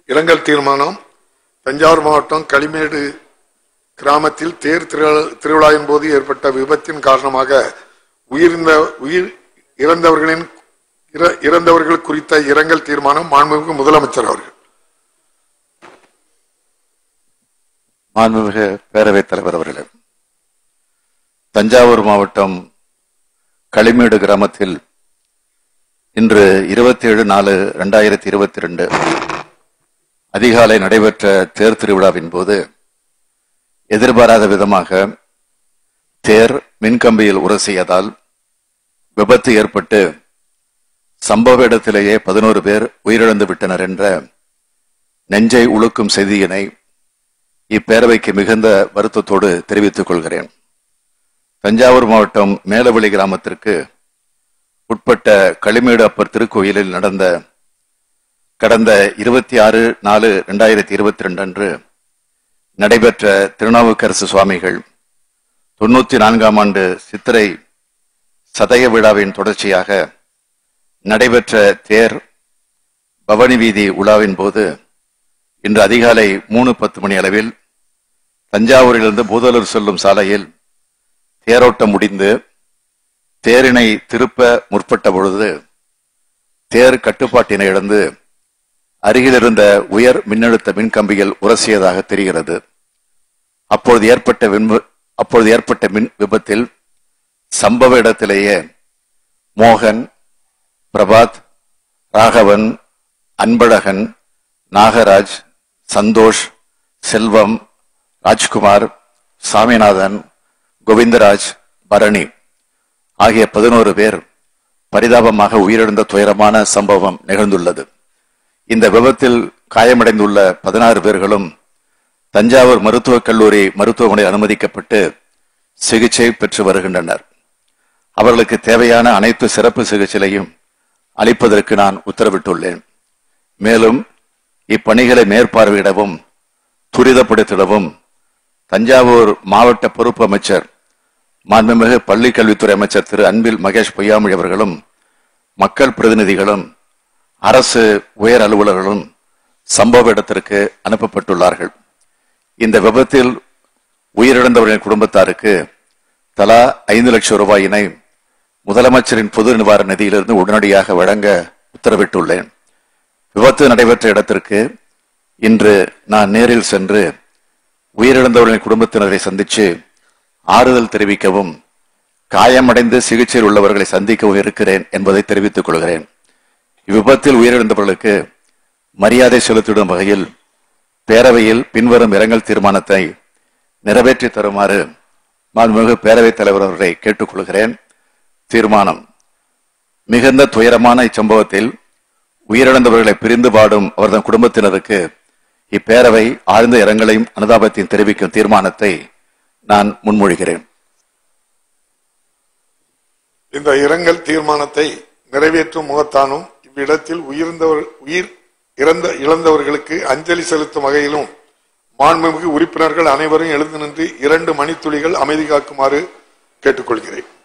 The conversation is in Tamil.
இரங்கல் தீர்மானம் தஞ்சாவூர் மாவட்டம் களிமேடு கிராமத்தில் தேர் திருவிழா- திருவிழாவின் போது ஏற்பட்ட விபத்தின் காரணமாக உயிர்ந்த உயிர் இறந்தவர்களின் இற- இறந்தவர்கள் குறித்த இரங்கல் தீர்மானம் மாண்புமிகு முதலமைச்சர் அவர்கள் மாண்புமிகு பேரவைத் தலைவர் அவர்களே தஞ்சாவூர் மாவட்டம் களிமேடு கிராமத்தில் இன்று இருபத்தி ஏழு நாலு ரெண்டாயிரத்தி இருபத்தி ரெண்டு அதிகாலை நடைபெற்ற தேர் திருவிழாவின் போது எதிர்பாராத விதமாக தேர் மின்கம்பியில் உரசியதால் விபத்து ஏற்பட்டு சம்பவ இடத்திலேயே பதினோரு பேர் உயிரிழந்து விட்டனர் என்ற நெஞ்சை உழுக்கும் செய்தியினை இப்பேரவைக்கு மிகுந்த வருத்தத்தோடு தெரிவித்துக் கொள்கிறேன் தஞ்சாவூர் மாவட்டம் மேலவெளி கிராமத்திற்கு உட்பட்ட களிமேடு அப்பர் திருக்கோயிலில் நடந்த கடந்த இருபத்தி ஆறு நாலு ரெண்டாயிரத்தி இருபத்தி ரெண்டு அன்று நடைபெற்ற திருநாவுக்கரசு சுவாமிகள் தொண்ணூத்தி நான்காம் ஆண்டு சித்திரை சதய விழாவின் தொடர்ச்சியாக நடைபெற்ற தேர் பவனி வீதி உலாவின் போது இன்று அதிகாலை மூணு பத்து மணி அளவில் தஞ்சாவூரிலிருந்து பூதலூர் செல்லும் சாலையில் தேரோட்டம் முடிந்து தேரினை திருப்ப முற்பட்ட பொழுது தேர் கட்டுப்பாட்டினை இழந்து அருகில் இருந்த உயர் மின்னழுத்த மின்கம்பியில் உரசியதாக தெரிகிறது அப்பொழுது ஏற்பட்ட விண்பு- அப்பொழுது ஏற்பட்ட மின் விபத்தில் சம்பவ இடத்திலேயே மோகன் பிரபாத் ராகவன் அன்பழகன் நாகராஜ் சந்தோஷ் செல்வம் ராஜ்குமார் சாமிநாதன் கோவிந்தராஜ் பரணி ஆகிய பதினோரு பேர் பரிதாபமாக உயிரிழந்த துயரமான சம்பவம் நிகழ்ந்துள்ளது இந்த விபத்தில் காயமடைந்துள்ள பதினாறு பேர்களும் தஞ்சாவூர் மருத்துவக் கல்லூரி மருத்துவமனையில் அனுமதிக்கப்பட்டு சிகிச்சை பெற்று வருகின்றனர் அவர்களுக்கு தேவையான அனைத்து சிறப்பு சிகிச்சையையும் அளிப்பதற்கு நான் உத்தரவிட்டுள்ளேன் மேலும் இப்பணிகளை மேற்பார்வையிடவும் துரிதப்படுத்திடவும் தஞ்சாவூர் மாவட்ட பொறுப்பு அமைச்சர் மாண்புமிகு பள்ளி கல்வித்துறை அமைச்சர் திரு அன்பில் மகேஷ் பொய்யாமொழி அவர்களும் மக்கள் பிரதிநிதிகளும் அரசு உயர் அலுவலர்களும் சம்பவ இடத்திற்கு அனுப்பப்பட்டுள்ளார்கள் இந்த விபத்தில் உயிரிழந்தவர்களின் குடும்பத்தாருக்கு தலா ஐந்து லட்சம் ரூபாயினை முதலமைச்சரின் பொது நிவாரண நிதியிலிருந்து உடனடியாக வழங்க உத்தரவிட்டுள்ளேன் விபத்து நடைபெற்ற இடத்திற்கு இன்று நான் நேரில் சென்று உயிரிழந்தவர்களின் குடும்பத்தினரை சந்தித்து ஆறுதல் தெரிவிக்கவும் காயமடைந்து சிகிச்சையில் உள்ளவர்களை சந்திக்கவும் இருக்கிறேன் என்பதை தெரிவித்துக் கொள்கிறேன் இவ்விபத்தில் உயிரிழந்தவர்களுக்கு மரியாதை செலுத்திடும் வகையில் பேரவையில் பின்வரும் இரங்கல் தீர்மானத்தை நிறைவேற்றி தருமாறு மாண்புமிகு பேரவைத் தலைவர் அவர்களை கேட்டுக்கொள்கிறேன் தீர்மானம் மிகுந்த துயரமான இச்சம்பவத்தில் உயிரிழந்தவர்களை பிரிந்து பாடும் அவரது குடும்பத்தினருக்கு இப்பேரவை ஆழ்ந்த இரங்கலையும் அனுதாபத்தையும் தெரிவிக்கும் தீர்மானத்தை நான் முன்மொழிகிறேன் இந்த இரங்கல் தீர்மானத்தை நிறைவேற்றும் முகத்தானும் இவ்விடத்தில் உயிர்ந்தவர் உயிர் இறந்த இழந்தவர்களுக்கு அஞ்சலி செலுத்தும் வகையிலும் மாண்புமிகு உறுப்பினர்கள் அனைவரும் எழுந்து நின்று இரண்டு மணித்துளிகள் அமைதி காக்குமாறு கேட்டுக்கொள்கிறேன்